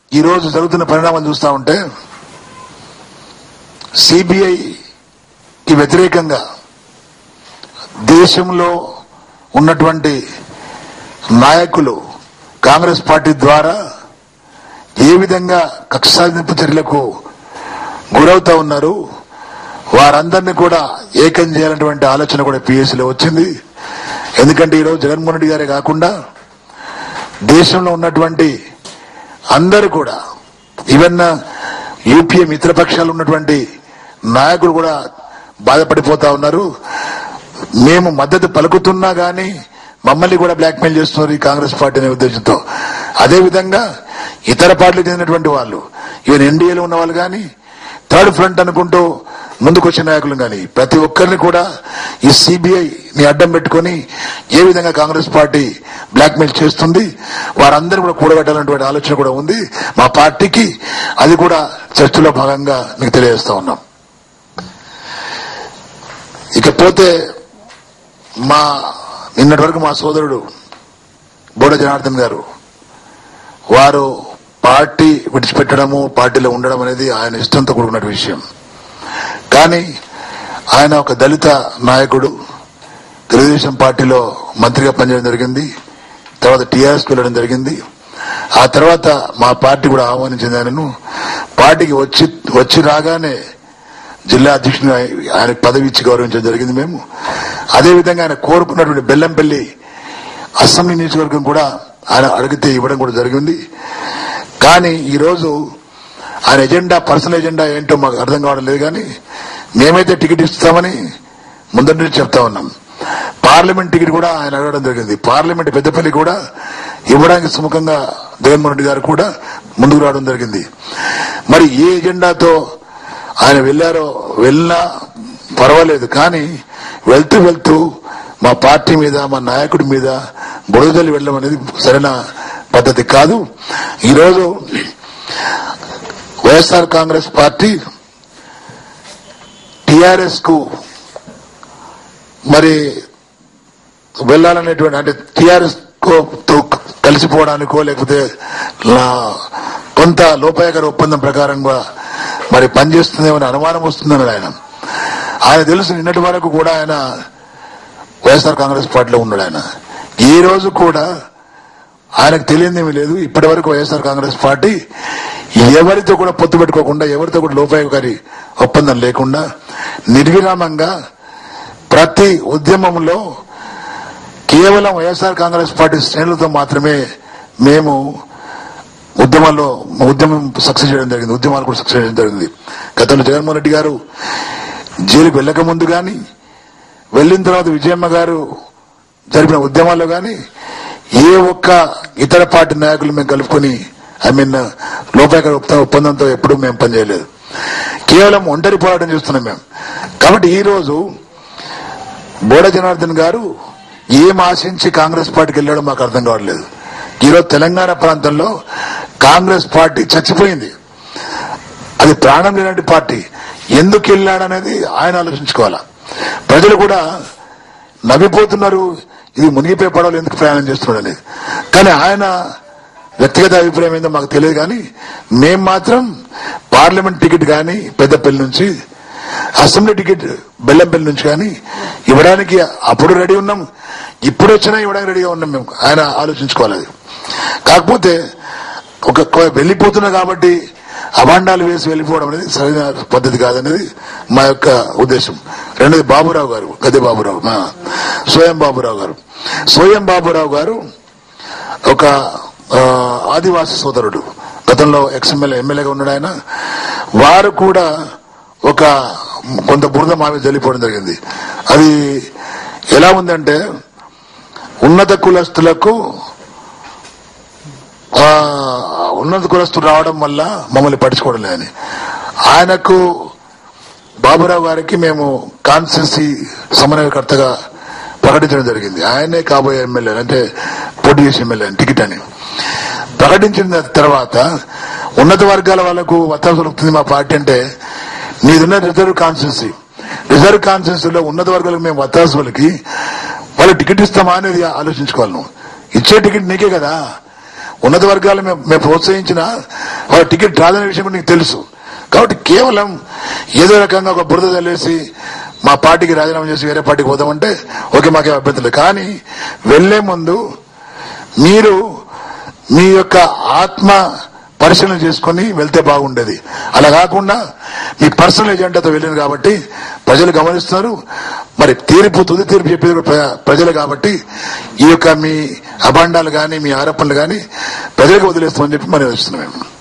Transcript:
ఈ రోజు జరుగుతున్న పరిణామాలు చూస్తా ఉంటే సిబిఐకి వ్యతిరేకంగా దేశంలో ఉన్నటువంటి నాయకులు కాంగ్రెస్ పార్టీ ద్వారా ఏ విధంగా కక్ష సాధింపు చర్యలకు గురవుతా ఉన్నారు వారందరినీ కూడా ఏకం చేయాలన్నటువంటి ఆలోచన కూడా పిఎస్సీలో వచ్చింది ఎందుకంటే ఈరోజు జగన్మోహన్ రెడ్డి గారే కాకుండా దేశంలో ఉన్నటువంటి అందరూ కూడా ఈవెన్ యూపీఏ మిత్రపక్షాలు ఉన్నటువంటి నాయకులు కూడా బాధపడిపోతా ఉన్నారు మేము మద్దతు పలుకుతున్నా గానీ మమ్మల్ని కూడా బ్లాక్మెయిల్ చేస్తున్నారు ఈ కాంగ్రెస్ పార్టీ అనే ఉద్దేశంతో అదేవిధంగా ఇతర పార్టీలకు చెందినటువంటి వాళ్ళు ఈవెన్ ఎన్డీఏలో ఉన్న వాళ్ళు కానీ థర్డ్ ఫ్రంట్ అనుకుంటూ ముందుకొచ్చిన నాయకులు కానీ ప్రతి ఒక్కరిని కూడా ఈ సిబిఐ ని అడ్డం పెట్టుకొని ఏ విధంగా కాంగ్రెస్ పార్టీ బ్లాక్మెయిల్ చేస్తుంది వారందరూ కూడా కూడగట్టాలన్నటువంటి ఆలోచన కూడా ఉంది మా పార్టీకి అది కూడా చర్చలో భాగంగా మీకు తెలియజేస్తా ఉన్నాం ఇకపోతే మా నిన్నటి వరకు మా సోదరుడు బోడ జనార్దన్ గారు వారు పార్టీ విడిచిపెట్టడము పార్టీలో ఉండడం అనేది ఆయన ఇష్టంతో కూడుకున్న విషయం కానీ ఆయన ఒక దళిత నాయకుడు తెలుగుదేశం పార్టీలో మంత్రిగా పనిచేయడం జరిగింది తర్వాత టీఆర్ఎస్ వెళ్ళడం జరిగింది ఆ తర్వాత మా పార్టీ కూడా ఆహ్వానించింది ఆయనను పార్టీకి వచ్చి వచ్చి రాగానే జిల్లా అధ్యక్షుడు ఆయనకు పదవి ఇచ్చి గౌరవించడం జరిగింది మేము అదేవిధంగా ఆయన కోరుకున్నటువంటి బెల్లంపల్లి అసెంబ్లీ నియోజకవర్గం కూడా ఆయన అడిగితే ఇవ్వడం కూడా జరిగింది కానీ ఈరోజు ఆయన ఎజెండా పర్సనల్ ఎజెండా ఏంటో మాకు అర్థం కావడం లేదు కానీ మేమైతే టికెట్ ఇస్తామని ముందరి నుంచి చెప్తా ఉన్నాం పార్లమెంట్ టికెట్ కూడా ఆయన అడగడం జరిగింది పార్లమెంట్ పెద్దపల్లి కూడా ఇవ్వడానికి సుముఖంగా జగన్మోహన్ రెడ్డి గారు కూడా ముందుకు రావడం జరిగింది మరి ఏ ఎజెండాతో ఆయన వెళ్లారో వెళ్ళినా పర్వాలేదు కానీ వెళ్తూ వెళ్తూ మా పార్టీ మీద మా నాయకుడి మీద బుడదలు వెళ్ళడం అనేది సరైన పద్ధతి కాదు ఈరోజు వైఎస్ఆర్ కాంగ్రెస్ పార్టీ టిఆర్ఎస్ కు మరి వెళ్ళాలనేటువంటి అంటే టిఆర్ఎస్ తో కలిసిపోవడానికో లేకపోతే లా- కొంత లోపాయకర ఒప్పందం ప్రకారంగా మరి పనిచేస్తుందేమని అనుమానం వస్తుందని ఆయన ఆయన తెలుసు నిన్నటి వరకు కూడా ఆయన వైఎస్ఆర్ కాంగ్రెస్ పార్టీలో ఉన్నాడు ఆయన ఈ రోజు కూడా ఆయనకు తెలియదేమీ లేదు ఇప్పటి వరకు వైఎస్ఆర్ కాంగ్రెస్ పార్టీ ఎవరితో కూడా పొత్తు పెట్టుకోకుండా ఎవరితో కూడా లోపాయకారి ఒప్పందం లేకుండా నిర్విరామంగా ప్రతి ఉద్యమంలో కేవలం వైఎస్ఆర్ కాంగ్రెస్ పార్టీ శ్రేణులతో మాత్రమే మేము ఉద్యమాల్లో ఉద్యమం సక్సెస్ చేయడం జరిగింది ఉద్యమాలు కూడా సక్సెస్ చేయడం జరిగింది గతంలో జగన్మోహన్ రెడ్డి గారు జైలుకు వెళ్ళక ముందు కానీ వెళ్ళిన తర్వాత విజయమ్మ గారు జరిపిన ఉద్యమాల్లో కానీ ఏ ఒక్క ఇతర పార్టీ నాయకులు మేము కలుపుకొని ఐ మీన్ లోపాయకర ఒప్ప- ఒప్పందంతో ఎప్పుడూ మేము పనిచేయలేదు కేవలం ఒంటరి పోరాటం చేస్తున్నాం మేము కాబట్టి ఈ రోజు బోడ జనార్దన్ గారు ఏం ఆశించి కాంగ్రెస్ పార్టీకి వెళ్ళాడో మాకు అర్థం కావట్లేదు ఈరోజు తెలంగాణ ప్రాంతంలో కాంగ్రెస్ పార్టీ చచ్చిపోయింది అది ప్రాణం లేనటువంటి పార్టీ ఎందుకు వెళ్ళాడనేది ఆయన ఆలోచించుకోవాలా ప్రజలు కూడా నవ్విపోతున్నారు ఇది మునిగిపోయే పడవలు ఎందుకు ప్రయాణం చేస్తున్నాడు అనేది కానీ ఆయన వ్యక్తిగత అభిప్రాయం ఏందో మాకు తెలియదు కానీ మేం మాత్రం పార్లమెంట్ టికెట్ కానీ పెద్దపల్లి నుంచి అసెంబ్లీ టికెట్ బెల్లంపల్లి నుంచి కానీ ఇవ్వడానికి అప్పుడు రెడీ ఉన్నాం ఇప్పుడు వచ్చినా ఇవ్వడానికి రెడీగా ఉన్నాం మేము ఆయన ఆలోచించుకోవాలి అది. కాకపోతే ఒక కొ- వెళ్ళిపోతున్నా కాబట్టి అభాండాలు వేసి వెళ్ళిపోవడం అనేది సరైన పద్ధతి కాదనేది మా యొక్క ఉద్దేశం రెండోది బాబురావు గారు గద్దె బాబురావు మా సోయం బాబురావు గారు సోయం బాబురావు గారు ఒక ఆ, ఆదివాసి సోదరుడు గతంలో ఎక్స్ఎమ్మెల్యే ఎమ్మెల్యేగా ఉన్నాడు ఆయన వారు కూడా ఒక కొంత బురద మావి జల్లిపోవడం జరిగింది అది ఎలా ఉందంటే ఉన్నత కులస్తులకు ఆ, ఉన్నత కులస్తులు రావడం వల్ల మమ్మల్ని పట్టించుకోవడం లేదని ఆయనకు బాబురావు గారికి మేము కాన్స్టిట్యూన్సీ సమన్వయకర్తగా ప్రకటించడం జరిగింది ఆయనే కాబోయే ఎమ్మెల్యే అంటే పోటీ చేసే ఎమ్మెల్యే అని టికెట్ అని ప్రకటించిన తర్వాత ఉన్నత వర్గాల వాళ్ళకు వత్తాసు దొరుకుతుంది మా పార్టీ అంటే నీదున్న రిజర్వ్ కాన్స్టిట్యూన్సీ రిజర్వ్ కాన్స్టిట్యూన్సీలో ఉన్నత వర్గాలకు మేము వత్తాసు వాళ్ళకి వాళ్ళు టికెట్ ఇస్తామా అనేది ఆలోచించుకోవాలి నువ్వు ఇచ్చే టికెట్ నీకే కదా ఉన్నత వర్గాలు మేము మేము ప్రోత్సహించిన వాళ్ళ టికెట్ రాదనే విషయం కూడా నీకు తెలుసు కాబట్టి కేవలం ఏదో రకంగా ఒక బురద తల్లేసి మా పార్టీకి రాజీనామా చేసి వేరే పార్టీకి పోదామంటే ఓకే మాకేం అభ్యంతరం లేదు కానీ వెళ్లే ముందు మీరు మీ యొక్క ఆత్మ పరిశీలన చేసుకుని వెళ్తే బాగుండేది అలా కాకుండా మీ పర్సనల్ ఎజెండాతో వెళ్ళిన కాబట్టి ప్రజలు గమనిస్తున్నారు మరి తీర్పు తుది తీర్పు చెప్పేది కూడా ప్ర- ప్రజలు కాబట్టి ఈ యొక్క మీ అభాండాలు కానీ మీ ఆరోపణలు కానీ ప్రజలకు వదిలేస్తామని చెప్పి మనం వస్తున్నాం మేము